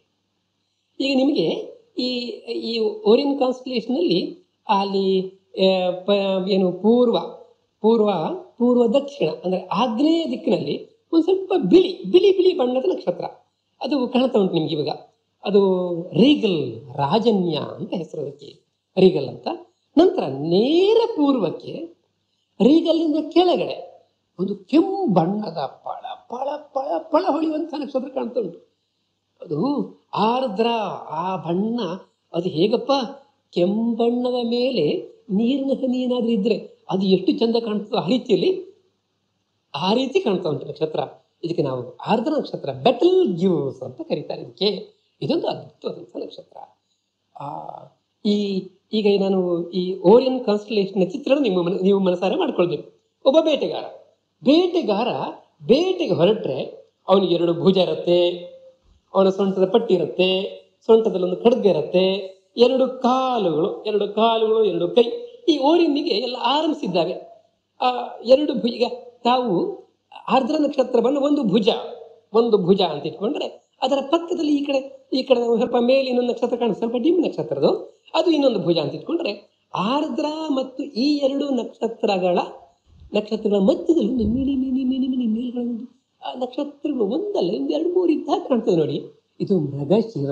ಈಗ ನಿಮಗೆ ಈ ಈ ಓರಿಯನ್ ಕಾನ್ಸ್ಟಲೇಷನಲ್ಲಿ ಅಲ್ಲಿ ಆ, ಪ ಏನು ಪೂರ್ವ ಪೂರ್ವ ಪೂರ್ವ ದಕ್ಷಿಣ ಅಂದರೆ ಆಗ್ನೇಯ ದಿಕ್ಕಿನಲ್ಲಿ ಒಂದು ಸ್ವಲ್ಪ ಬಿಳಿ ಬಿಳಿ ಬಿಳಿ ಬಣ್ಣದ ನಕ್ಷತ್ರ ಅದು ಕಾಣ್ತಾ ಉಂಟು ನಿಮ್ಗೆ ಇವಾಗ ಅದು ರೀಗಲ್ ರಾಜನ್ಯ ಅಂತ ಹೆಸರು ಅದಕ್ಕೆ ರೀಗಲ್ ಅಂತ ನಂತರ ನೇರ ಪೂರ್ವಕ್ಕೆ ರೀಗಲ್ಲಿಂದ ಕೆಳಗಡೆ ಒಂದು ಕೆಂಪು ಬಣ್ಣದ ಪಳ ಪಳ ಪಳ ಪಳ ಹೊಳೆಯುವಂಥ ನಕ್ಷತ್ರ ಕಾಣ್ತಾ ಉಂಟು ಅದು ಆರ್ದ್ರ ಆ ಬಣ್ಣ ಅದು ಹೇಗಪ್ಪ ಕೆಂಬಣ್ಣದ ಮೇಲೆ ನೀರಿನ ಹನಿ ಏನಾದ್ರೂ ಇದ್ರೆ ಅದು ಎಷ್ಟು ಚಂದ ಕಾಣ್ತದೋ ಆ ರೀತಿಯಲ್ಲಿ ಆ ರೀತಿ ಕಾಣ್ತಾ ಉಂಟು ನಕ್ಷತ್ರ ಇದಕ್ಕೆ ನಾವು ಆರ್ದ್ರ ನಕ್ಷತ್ರ ಬೆಟಲ್ ಜ್ಯೂಸ್ ಅಂತ ಕರೀತಾರೆ ಇದಕ್ಕೆ ಇದೊಂದು ಅದ್ಭುತವಾದಂಥ ನಕ್ಷತ್ರ ಆ ಈ ಈಗ ನಾನು ಈ ಓರಿಯನ್ ಕಾನ್ಸ್ಟಲೇಷನ್ ಚಿತ್ರಣ ನಿಮ್ಮ ಮನ ನೀವು ಮನಸಾರೆ ಮಾಡ್ಕೊಳ್ಬೇಕು ಒಬ್ಬ ಬೇಟೆಗಾರ ಬೇಟೆಗಾರ ಬೇಟೆಗೆ ಹೊರಟ್ರೆ ಅವನಿಗೆ ಎರಡು ಭುಜ ಇರುತ್ತೆ ಅವನ ಸೊಂಟದ ಪಟ್ಟಿ ಇರುತ್ತೆ ಸೊಂಟದಲ್ಲಿ ಒಂದು ಖಡ್ಗ ಇರುತ್ತೆ ಎರಡು ಕಾಲುಗಳು ಎರಡು ಕಾಲುಗಳು ಎರಡು ಕೈ ಈ ಓರಿನಿಗೆ ಎಲ್ಲ ಆರಂಭಿಸಿದ್ದಾವೆ ಆ ಎರಡು ಭುಜ ಈಗ ತಾವು ಆರ್ದ್ರ ನಕ್ಷತ್ರವನ್ನು ಒಂದು ಭುಜ ಒಂದು ಭುಜ ಅಂತ ಇಟ್ಕೊಂಡ್ರೆ ಅದರ ಪಕ್ಕದಲ್ಲಿ ಈ ಕಡೆ ಈ ಕಡೆ ನಾವು ಸ್ವಲ್ಪ ಮೇಲೆ ಇನ್ನೊಂದು ನಕ್ಷತ್ರ ಕಾಣುತ್ತೆ ಸ್ವಲ್ಪ ಡಿಮ್ ನಕ್ಷತ್ರದು ಅದು ಇನ್ನೊಂದು ಭುಜ ಅಂತ ಇಟ್ಕೊಂಡ್ರೆ ಆರ್ದ್ರ ಮತ್ತು ಈ ಎರಡು ನಕ್ಷತ್ರಗಳ ನಕ್ಷತ್ರಗಳ ಮಧ್ಯದಲ್ಲಿ ಒಂದು ಮಿನಿ ಮಿನಿ ಮಿನಿ ಮಿನಿ ಮೇಲ್ಗಳೊಂದು ಆ ನಕ್ಷತ್ರಗಳು ಒಂದಲ್ಲ ಒಂದು ಎರಡು ಮೂರು ಇದ್ದಾಗ ಕಾಣ್ತದೆ ನೋಡಿ ಇದು ಮೃಗಶಿರ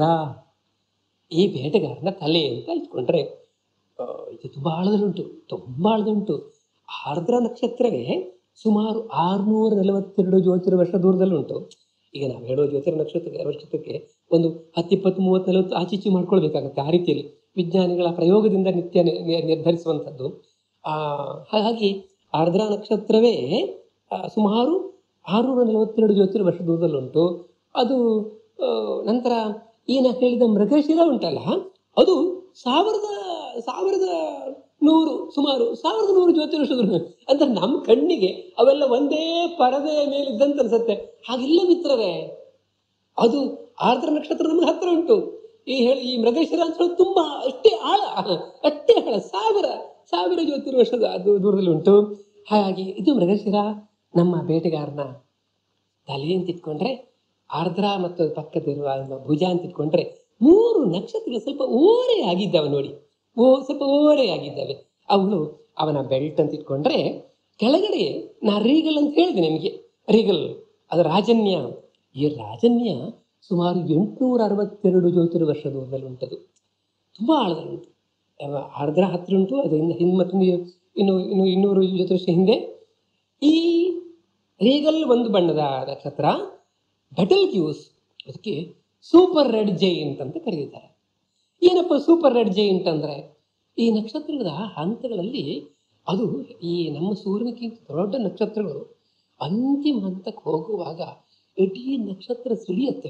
ಈ ಬೇಟೆಗಾರನ ತಲೆ ಅಂತ ಇಟ್ಕೊಂಡ್ರೆ ಆ, ಇದು ತುಂಬ ಆಳದಲ್ಲುಂಟು ತುಂಬ ಆಳದುಂಟು ಆರ್ದ್ರ ನಕ್ಷತ್ರವೇ ಸುಮಾರು ಆರುನೂರ ನಲವತ್ತೆರಡು ಜ್ಯೋತಿರ್ವರ್ಷ ದೂರದಲ್ಲುಂಟು ಈಗ ನಾವು ಹೇಳೋ ಜ್ಯೋತಿರ ನಕ್ಷತ್ರಕ್ಕೆ ನಕ್ಷತ್ರಕ್ಕೆ ಒಂದು ಹತ್ತು ಇಪ್ಪತ್ತು ಮೂವತ್ತು ನಲವತ್ತು ಆಚೀಚಿ ಮಾಡ್ಕೊಳ್ಬೇಕಾಗತ್ತೆ ಆ ರೀತಿಯಲ್ಲಿ ವಿಜ್ಞಾನಿಗಳ ಪ್ರಯೋಗದಿಂದ ನಿತ್ಯ ನಿ- ನಿ- ನಿರ್ಧರಿಸುವಂಥದ್ದು ಆ, ಹಾಗಾಗಿ ಆರ್ದ್ರ ನಕ್ಷತ್ರವೇ ಆ, ಸುಮಾರು ಆರುನೂರ ನಲವತ್ತೆರಡು ಜ್ಯೋತಿರ್ವರ್ಷ ದೂರದಲ್ಲುಂಟು ಅದು ಆ, ನಂತರ ಈನ ಹೇಳಿದ ಮೃಗಶಿರ ಉಂಟಲ್ಲ ಅದು ಸಾವಿರದ ಸಾವಿರದ ನೂರು ಸುಮಾರು ಸಾವಿರದ ನೂರು ಜ್ಯೋತಿರ್ವರ್ಷ ದೂರ ಅಂದ್ರೆ ನಮ್ಮ ಕಣ್ಣಿಗೆ ಅವೆಲ್ಲ ಒಂದೇ ಪರದೆಯ ಮೇಲಿದ್ದಂತ ಅನ್ಸುತ್ತೆ ಹಾಗಿಲ್ಲ ಮಿತ್ರರೇ ಅದು ಆರ್ದ್ರ ನಕ್ಷತ್ರ ನಮಗೆ ಹತ್ರ ಉಂಟು ಈ ಹೇಳಿ ಈ ಮೃಗಶಿರ ಅಂತ ಹೇಳೋದು ತುಂಬಾ ಅಷ್ಟೇ ಆಳ ಅಷ್ಟೇ ಆಳ ಸಾವಿರ ಸಾವಿರ ಜ್ಯೋತಿರ್ವರ್ಷದ ಅದು ದೂರದಲ್ಲಿ ಉಂಟು ಹಾಗಾಗಿ ಇದು ಮೃಗಶಿರ ನಮ್ಮ ಬೇಟೆಗಾರನ ತಲೆ ಅಂತ ಇಟ್ಕೊಂಡ್ರೆ ಆರ್ದ್ರ ಮತ್ತು ಪಕ್ಕದಿರುವ ನಮ್ಮ ಭುಜ ಅಂತ ಇಟ್ಕೊಂಡ್ರೆ ಮೂರು ನಕ್ಷತ್ರಗಳು ಸ್ವಲ್ಪ ಓರೆ ಆಗಿದ್ದಾವೆ ನೋಡಿ ಓ ಸ್ವಲ್ಪ ಓರೆ ಆಗಿದ್ದಾವೆ ಅವಳು ಅವನ ಬೆಲ್ಟ್ ಅಂತ ಇಟ್ಕೊಂಡ್ರೆ ಕೆಳಗಡೆ ನಾ ರೀಗಲ್ ಅಂತ ಹೇಳಿದೆ ನಿಮಗೆ ರೀಗಲ್ ಅದು ರಾಜನ್ಯ ಈ ರಾಜನ್ಯ ಸುಮಾರು ಎಂಟುನೂರ ಅರವತ್ತೆರಡು ಜ್ಯೋತಿರ್ವರ್ಷ ದೂರದಲ್ಲಿ ಉಂಟದು ತುಂಬ ಆಳದಲ್ಲಿ ಉಂಟು ಅವ ಆರ್ದ್ರ ಹತ್ರ ಉಂಟು ಅದರಿಂದ ಹಿಂದೆ ಮತ್ತೊಂದು ಇನ್ನು ಇನ್ನು ಇನ್ನೂರು ಜ್ಯೋತಿರ್ವರ್ಷ ಹಿಂದೆ ಈ ರೀಗಲ್ ಒಂದು ಬಣ್ಣದ ನಕ್ಷತ್ರ ಬೆಟಲ್ ಗ್ಯೂಸ್ ಅದಕ್ಕೆ ಸೂಪರ್ ರೆಡ್ ಜೈಂಟ್ ಅಂತ ಕರೀತಾರೆ ಏನಪ್ಪ ಸೂಪರ್ ರೆಡ್ ಜೈಂಟ್ ಅಂದ್ರೆ ಈ ನಕ್ಷತ್ರಗಳ ಹಂತಗಳಲ್ಲಿ ಅದು ಈ ನಮ್ಮ ಸೂರ್ಯನಕ್ಕಿಂತ ದೊಡ್ಡ ನಕ್ಷತ್ರಗಳು ಅಂತಿಮ ಹಂತಕ್ಕೆ ಹೋಗುವಾಗ ಇಡೀ ನಕ್ಷತ್ರ ಸಿಡಿಯುತ್ತೆ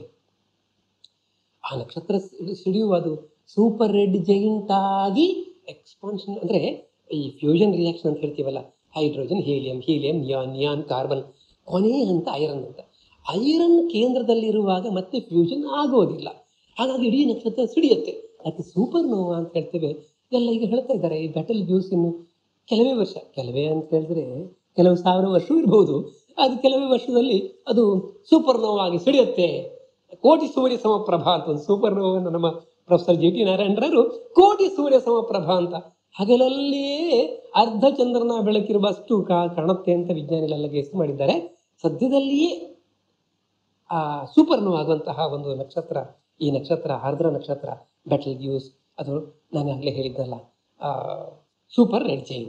ಆ ನಕ್ಷತ್ರ ಸಿಡಿ- ಸಿಡಿಯುವ ಅದು ಸೂಪರ್ ರೆಡ್ ಜೈಂಟ್ ಆಗಿ ಎಕ್ಸ್ಪಾನ್ಷನ್ ಅಂದ್ರೆ ಈ ಫ್ಯೂಷನ್ ರಿಯಾಕ್ಷನ್ ಅಂತ ಹೇಳ್ತೀವಲ್ಲ hydrogen helium helium neon neon carbon ಕೊನೆ ಹಂತ ಐರನ್ ಅಂತ ಐರನ್ ಕೇಂದ್ರದಲ್ಲಿರುವಾಗ ಮತ್ತೆ ಫ್ಯೂಷನ್ ಆಗೋದಿಲ್ಲ ಹಾಗಾಗಿ ಇಡೀ ನಕ್ಷತ್ರ ಸಿಡಿಯುತ್ತೆ ಅದಕ್ಕೆ ಸೂಪರ್ ನೋವಾ ಅಂತ ಹೇಳ್ತೇವೆ ಎಲ್ಲ ಈಗ ಹೇಳ್ತಾ ಇದ್ದಾರೆ ಈ ಬೆಟಲ್ ಜ್ಯೂಸ್ ಇನ್ನು ಕೆಲವೇ ವರ್ಷ ಕೆಲವೇ ಅಂತ ಹೇಳಿದ್ರೆ ಕೆಲವು ಸಾವಿರ ವರ್ಷ ಇರಬಹುದು ಅದು ಕೆಲವೇ ವರ್ಷದಲ್ಲಿ ಅದು ಸೂಪರ್ ನೋವಾಗಿ ಸಿಡಿಯುತ್ತೆ ಕೋಟಿ ಸೂರ್ಯ ಸಮಪ್ರಭಾ ಅಂತ ಒಂದು ಸೂಪರ್ ನೋವನ್ನು ನಮ್ಮ ಪ್ರೊಫೆಸರ್ ಜಿ ಟಿ ನಾರಾಯಣರವರು ಕೋಟಿ ಸೂರ್ಯ ಸಮಪ್ರಭಾ ಅಂತ ಹಗಲಲ್ಲಿಯೇ ಅರ್ಧ ಚಂದ್ರನ ಬೆಳಕಿರುವಷ್ಟು ಕಾ- ಕಾಣುತ್ತೆ ಅಂತ ವಿಜ್ಞಾನಿಗಳೆಲ್ಲ ಗೆಸ್ ಮಾಡಿದ್ದಾರೆ ಸದ್ಯದಲ್ಲಿಯೇ ಆ ಸೂಪರ್ ನೋವ್ ಆಗುವಂತಹ ಒಂದು ನಕ್ಷತ್ರ ಈ ನಕ್ಷತ್ರ ಆರ್ದ್ರ ನಕ್ಷತ್ರ ಬೆಟಲ್ ಗ್ಯೂಸ್ ಅದು ನಾನು ಆಗಲೇ ಹೇಳಿದ್ದಲ್ಲ ಸೂಪರ್ ರೆಡ್ ಜೈನ್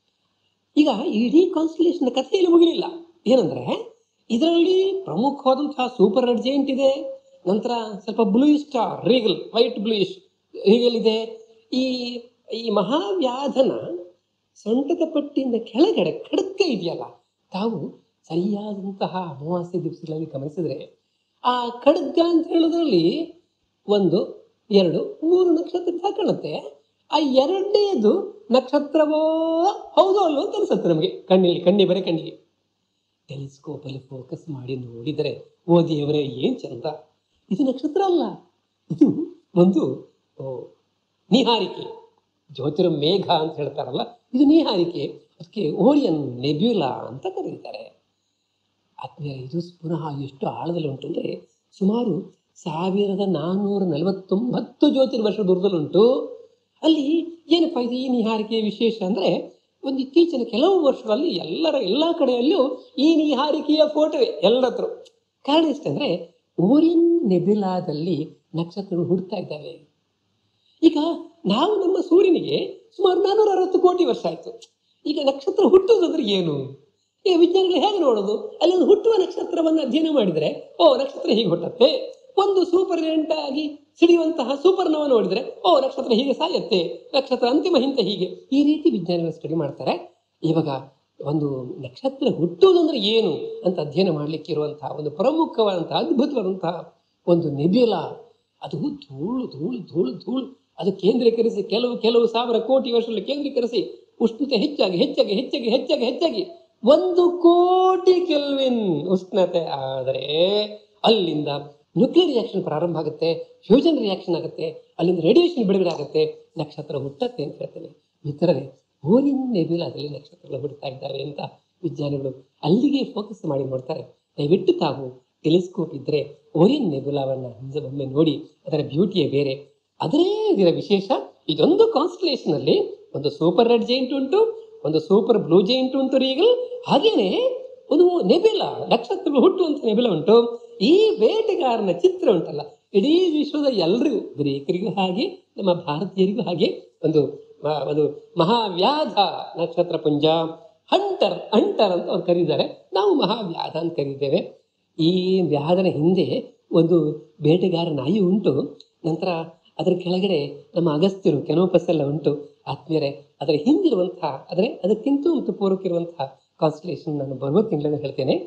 ಈಗ ಇಡೀ ಕಾನ್ಸ್ಟಲೇಷನ್ ಕಥೆಯಲ್ಲಿ ಮುಗಿಲಿಲ್ಲ ಏನಂದ್ರೆ ಇದರಲ್ಲಿ ಪ್ರಮುಖವಾದಂತಹ ಸೂಪರ್ ರೆಡ್ ಜೈಂಟ್ ಇದೆ ನಂತರ ಸ್ವಲ್ಪ blue star regal white bluish regal ಇದೆ ಈ ಈ ಮಹಾವ್ಯಾಧನ ಸೊಂಟದ ಪಟ್ಟಿಯಿಂದ ಕೆಳಗಡೆ ಖಡ್ಗ ಇದೆಯಲ್ಲ ತಾವು ಸರಿಯಾದಂತಹ ಅಮಾವಾಸ್ಯೆ ದಿವಸಗಳಲ್ಲಿ ಗಮನಿಸಿದ್ರೆ ಆ ಖಡ್ಗ ಅಂತ ಹೇಳೋದ್ರಲ್ಲಿ ಒಂದು ಎರಡು ಮೂರು ನಕ್ಷತ್ರ ಸಹ ಕಾಣುತ್ತೆ ಆ ಎರಡನೇದು ನಕ್ಷತ್ರವೋ ಹೌದೋ ಅಲ್ವೋ ಅಂತ ಅನ್ಸುತ್ತೆ ನಮಗೆ ಕಣ್ಣಿಗೆ ಕಣ್ಣಿ ಬರೀ ಕಣ್ಣಿಗೆ ಟೆಲಿಸ್ಕೋಪ್ ಅಲ್ಲಿ ಫೋಕಸ್ ಮಾಡಿ ನೋಡಿದರೆ ಓ ದೇವರೇ ಏನ್ ಚಂದ ಇದು ನಕ್ಷತ್ರ ಅಲ್ಲ ಇದು ಒಂದು ಓ, ನಿಹಾರಿಕೆ ಜ್ಯೋತಿರ್ಮೇಘ ಅಂತ ಹೇಳ್ತಾರಲ್ಲ ಇದು ನಿಹಾರಿಕೆ ಅದಕ್ಕೆ ಓರಿಯನ್ ನೆಬ್ಯುಲಾ ಅಂತ ಕರೀತಾರೆ ಆತ್ಮೀಯ ಇದು ಪುನಃ ಎಷ್ಟು ಆಳದಲ್ಲಿ ಉಂಟು ಅಂದರೆ ಸುಮಾರು ಸಾವಿರದ ನಾನ್ನೂರ ನಲವತ್ತೊಂಬತ್ತು ಜ್ಯೋತಿರ್ವರ್ಷ ದೂರದಲ್ಲುಂಟು ಅಲ್ಲಿ ಏನಪ್ಪ ಇದು ಈ ನಿಹಾರಿಕೆ ವಿಶೇಷ ಅಂದರೆ ಒಂದು ಇತ್ತೀಚಿನ ಕೆಲವು ವರ್ಷಗಳಲ್ಲಿ ಎಲ್ಲರ ಎಲ್ಲ ಕಡೆಯಲ್ಲೂ ಈ ನಿಹಾರಿಕೆಯ ಫೋಟೋವೇ ಎಲ್ಲರತ್ರ ಕಾರಣ ಎಷ್ಟಂದ್ರೆ ಓರಿಯನ್ ನೆಬಿಲಾದಲ್ಲಿ ನಕ್ಷತ್ರಗಳು ಹುಡ್ತಾ ಇದ್ದಾವೆ ಈಗ ನಾವು ನಮ್ಮ ಸೂರ್ಯನಿಗೆ ಸುಮಾರು ನಾನ್ನೂರ ಅರವತ್ತು ಕೋಟಿ ವರ್ಷ ಆಯ್ತು ಈಗ ನಕ್ಷತ್ರ ಹುಟ್ಟುವುದಂದ್ರೆ ಏನು ಈಗ ವಿಜ್ಞಾನಿಗಳು ಹೇಗೆ ನೋಡೋದು ಅಲ್ಲಿ ಒಂದು ಹುಟ್ಟುವ ನಕ್ಷತ್ರವನ್ನು ಅಧ್ಯಯನ ಮಾಡಿದರೆ ಓ ನಕ್ಷತ್ರ ಹೀಗೆ ಹುಟ್ಟುತ್ತೆ ಒಂದು ಸೂಪರ್ ಆಗಿ ಸಿಡಿಯುವಂತಹ ಸೂಪರ್ ನವ ನೋಡಿದ್ರೆ ಓ ನಕ್ಷತ್ರ ಹೀಗೆ ಸಾಯುತ್ತೆ ನಕ್ಷತ್ರ ಅಂತಿಮ ಹಿಂದೆ ಹೀಗೆ ಈ ರೀತಿ ವಿಜ್ಞಾನಿಗಳು ಸ್ಟಡಿ ಮಾಡ್ತಾರೆ ಇವಾಗ ಒಂದು ನಕ್ಷತ್ರ ಹುಟ್ಟುವುದಂದ್ರೆ ಏನು ಅಂತ ಅಧ್ಯಯನ ಮಾಡಲಿಕ್ಕೆ ಇರುವಂತಹ ಒಂದು ಪ್ರಮುಖವಾದಂತಹ ಅದ್ಭುತವಾದಂತಹ ಒಂದು ನೆಬ್ಯುಲಾ ಅದು ಧೂಳು ಧೂಳು ಧೂಳು ಧೂಳು ಅದು ಕೇಂದ್ರೀಕರಿಸಿ ಕೆಲವು ಕೆಲವು ಸಾವಿರ ಕೋಟಿ ವರ್ಷದಲ್ಲಿ ಕೇಂದ್ರೀಕರಿಸಿ ಉಷ್ಣತೆ ಹೆಚ್ಚಾಗಿ ಹೆಚ್ಚಾಗಿ ಹೆಚ್ಚಾಗಿ ಹೆಚ್ಚಾಗಿ ಹೆಚ್ಚಾಗಿ ಒಂದು ಕೋಟಿ ಕೆಲ್ವಿನ್ ಉಷ್ಣತೆ ಆದರೆ ಅಲ್ಲಿಂದ ನ್ಯೂಕ್ಲಿಯರ್ ರಿಯಾಕ್ಷನ್ ಪ್ರಾರಂಭ ಆಗುತ್ತೆ ಫ್ಯೂಷನ್ ರಿಯಾಕ್ಷನ್ ಆಗುತ್ತೆ ಅಲ್ಲಿಂದ ರೇಡಿಯೇಷನ್ ಬಿಡುಗಡೆ ಆಗುತ್ತೆ ನಕ್ಷತ್ರ ಹುಟ್ಟತ್ತೆ ಅಂತ ಹೇಳ್ತೇನೆ ಮಿತ್ರರೇ ಓರಿಯನ್ ನೆಬ್ಯುಲಾದಲ್ಲಿ ನಕ್ಷತ್ರಗಳು ಹುಡ್ತಾ ಇದ್ದಾವೆ ಅಂತ ವಿಜ್ಞಾನಿಗಳು ಅಲ್ಲಿಗೆ ಫೋಕಸ್ ಮಾಡಿ ನೋಡ್ತಾರೆ ದಯವಿಟ್ಟು ತಾವು ಟೆಲಿಸ್ಕೋಪ್ ಇದ್ರೆ ಓರಿಯನ್ ನೆಬುಲಾವನ್ನ ಹಿಂದೆ ಒಮ್ಮೆ ನೋಡಿ ಅದರ ಬ್ಯೂಟಿಯೇ ಬೇರೆ ಅದರೇ ಇದರ ವಿಶೇಷ ಇದೊಂದು ಕಾನ್ಸ್ಟಲೇಷನ್ ಅಲ್ಲಿ ಒಂದು ಸೂಪರ್ ರೆಡ್ ಜೈಂಟ್ ಉಂಟು ಒಂದು ಸೂಪರ್ ಬ್ಲೂ ಜೈಂಟ್ ಉಂಟು ರೀಗಲ್ ಹಾಗೇನೆ ಒಂದು ನೆಬಿಲ ನಕ್ಷತ್ರಗಳು ಹುಟ್ಟುವಂತ ನೆಬಿಲ ಉಂಟು ಈ ಬೇಟೆಗಾರನ ಚಿತ್ರ ಉಂಟಲ್ಲ ಇಡೀ ವಿಶ್ವದ ಎಲ್ರಿಗೂ ಗ್ರೀಕರಿಗೂ ಹಾಗೆ ನಮ್ಮ ಭಾರತೀಯರಿಗೂ ಹಾಗೆ ಒಂದು ಮ- ಒಂದು ಮಹಾವ್ಯಾಧ ನಕ್ಷತ್ರ ಪುಂಜ ಹಂಟರ್ ಹಂಟರ್ ಅಂತ ಅವ್ರು ಕರೀತಾರೆ ನಾವು ಮಹಾವ್ಯಾಧ ಅಂತ ಕರೀತೇವೆ ಈ ವ್ಯಾಧನ ಹಿಂದೆ ಒಂದು ಬೇಟೆಗಾರ ನಾಯಿ ಉಂಟು ನಂತರ ಅದರ ಕೆಳಗಡೆ ನಮ್ಮ ಅಗಸ್ತ್ಯರು ಕೆನೋಪಸ್ ಎಲ್ಲ ಉಂಟು ಆತ್ಮೀಯರೇ ಅದರ ಹಿಂದಿರುವಂತಹ ಆದರೆ ಅದಕ್ಕಿಂತ ಮತ್ತು ಪೂರ್ವಕ್ಕಿರುವಂತಹ ಕಾನ್ಸ್ಟಲೇಷನ್ ನಾನು ಬರುವ ತಿಂಗಳಲ್ಲಿ ಹೇಳ್ತೇನೆ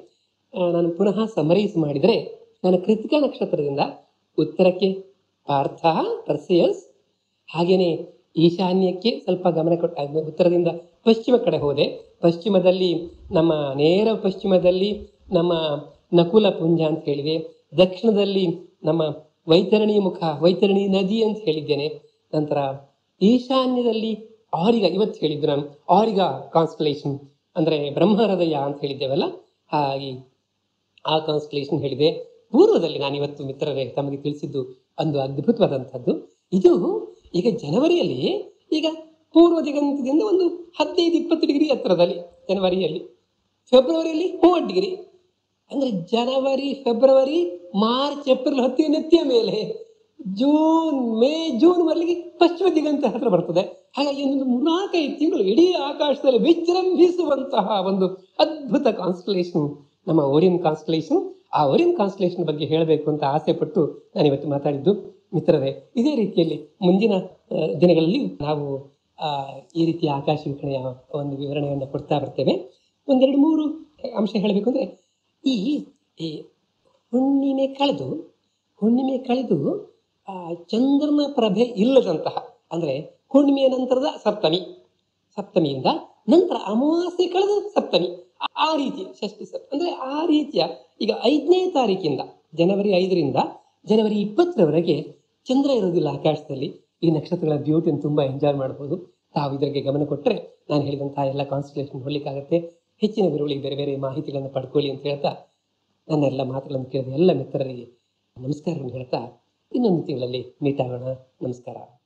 ಆ, ನಾನು ಪುನಃ ಸಮರೈಸ್ ಮಾಡಿದರೆ ನಾನು ಕೃತಿಕಾ ನಕ್ಷತ್ರದಿಂದ ಉತ್ತರಕ್ಕೆ ಪಾರ್ಥ ಪರ್ಸಿಯಸ್ ಹಾಗೇನೆ ಈಶಾನ್ಯಕ್ಕೆ ಸ್ವಲ್ಪ ಗಮನ ಕೊಟ್ಟ ಅದು ಉತ್ತರದಿಂದ ಪಶ್ಚಿಮ ಕಡೆ ಹೋದೆ ಪಶ್ಚಿಮದಲ್ಲಿ ನಮ್ಮ ನೇರ ಪಶ್ಚಿಮದಲ್ಲಿ ನಮ್ಮ ನಕುಲ ಪುಂಜ ಅಂತ ಹೇಳಿದೆ ದಕ್ಷಿಣದಲ್ಲಿ ನಮ್ಮ ವೈತರಣಿ ಮುಖ ವೈತರಣಿ ನದಿ ಅಂತ ಹೇಳಿದ್ದೇನೆ ನಂತರ ಈಶಾನ್ಯದಲ್ಲಿ ಆರಿಗ ಇವತ್ತು ಹೇಳಿದ್ದು ನಾನು ಆರಿಗ ಕಾನ್ಸ್ಟಲೇಷನ್ ಅಂದರೆ ಬ್ರಹ್ಮ ಹೃದಯ ಅಂತ ಹೇಳಿದ್ದೇವಲ್ಲ ಹಾಗೆ ಆ ಕಾನ್ಸ್ಟಲೇಷನ್ ಹೇಳಿದೆ ಪೂರ್ವದಲ್ಲಿ ನಾನು ಇವತ್ತು ಮಿತ್ರರೇ ತಮಗೆ ತಿಳಿಸಿದ್ದು ಒಂದು ಅದ್ಭುತವಾದಂಥದ್ದು ಇದು ಈಗ ಜನವರಿಯಲ್ಲಿ ಈಗ ಪೂರ್ವ ದಿಗಂತದಿಂದ ಒಂದು ಹದಿನೈದು ಇಪ್ಪತ್ತು ಡಿಗ್ರಿ ಹತ್ತಿರದಲ್ಲಿ ಜನವರಿಯಲ್ಲಿ ಫೆಬ್ರವರಿಯಲ್ಲಿ ಮೂವತ್ತು ಡಿಗ್ರಿ ಅಂದ್ರೆ ಜನವರಿ ಫೆಬ್ರವರಿ ಮಾರ್ಚ್ ಏಪ್ರಿಲ್ ಹತ್ತಿರ ನೆತ್ತಿಯ ಮೇಲೆ ಜೂನ್ ಮೇ ಜೂನ್ ವರೆಗೆ ಪಶ್ಚಿಮ ದಿಗಂತ ಹತ್ರ ಬರ್ತದೆ ಹಾಗಾಗಿ ಒಂದು ನಾಲ್ಕೈದು ತಿಂಗಳು ಇಡೀ ಆಕಾಶದಲ್ಲಿ ವಿಜೃಂಭಿಸುವಂತಹ ಒಂದು ಅದ್ಭುತ ಕಾನ್ಸ್ಟಲೇಷನ್ ನಮ್ಮ ಓರಿಯನ್ ಕಾನ್ಸ್ಟಲೇಷನ್ ಆ ಓರಿಯನ್ ಕಾನ್ಸ್ಟಲೇಷನ್ ಬಗ್ಗೆ ಹೇಳಬೇಕು ಅಂತ ಆಸೆ ಪಟ್ಟು ನಾನು ಇವತ್ತು ಮಾತಾಡಿದ್ದು ಮಿತ್ರರೇ ಇದೇ ರೀತಿಯಲ್ಲಿ ಮುಂದಿನ ಆ, ದಿನಗಳಲ್ಲಿ ನಾವು ಆ, ಈ ರೀತಿಯ ಆಕಾಶ ವೀಕ್ಷಣೆಯ ಒಂದು ವಿವರಣೆಯನ್ನು ಕೊಡ್ತಾ ಬರ್ತೇವೆ ಒಂದೆರಡು ಮೂರು ಅಂಶ ಹೇಳಬೇಕು ಅಂದ್ರೆ ಈ ಈ ಹುಣ್ಣಿಮೆ ಕಳೆದು ಹುಣ್ಣಿಮೆ ಕಳೆದು ಆ ಚಂದ್ರನ ಪ್ರಭೆ ಇಲ್ಲದಂತಹ ಅಂದ್ರೆ ಹುಣ್ಣಿಮೆಯ ನಂತರದ ಸಪ್ತಮಿ ಸಪ್ತಮಿಯಿಂದ ನಂತರ ಅಮಾವಾಸ್ಯೆ ಕಳೆದ ಸಪ್ತಮಿ ಆ- ಆ ರೀತಿ ಷಷ್ಠಿ ಸಪ್ ಅಂದ್ರೆ ಆ ರೀತಿಯ ಈಗ ಐದನೇ ತಾರೀಕಿಂದ ಜನವರಿ ಐದರಿಂದ ಜನವರಿ ಇಪ್ಪತ್ತರವರೆಗೆ ಚಂದ್ರ ಇರೋದಿಲ್ಲ ಆಕಾಶದಲ್ಲಿ ಈ ನಕ್ಷತ್ರಗಳ ಬ್ಯೂಟಿಯನ್ನು ತುಂಬಾ ಎಂಜಾಯ್ ಮಾಡಬಹುದು ತಾವು ಇದಕ್ಕೆ ಗಮನ ಕೊಟ್ಟರೆ ನಾನು ಹೇಳಿದಂತಹ ಎಲ್ಲ ಕಾನ್ಸ್ಟಲೇಷನ್ ನೋಡ್ಲಿಕ್ಕಾಗತ್ತೆ ಹೆಚ್ಚಿನ ವಿವರಗಳಿಗೆ ಬೇರೆ ಬೇರೆ ಮಾಹಿತಿಗಳನ್ನು ಪಡ್ಕೊಳ್ಳಿ ಅಂತ ಹೇಳ್ತಾ ನನ್ನ ಎಲ್ಲ ಮಾತುಗಳನ್ನು ಕೇಳಿದ ಎಲ್ಲ ಮಿತ್ರರಿಗೆ ನಮಸ್ಕಾರವನ್ನು ಹೇಳ್ತಾ ಇನ್ನೊಂದು ತಿಂಗಳಲ್ಲಿ ಮೀಟ್ ಆಗೋಣ ನಮಸ್ಕಾರ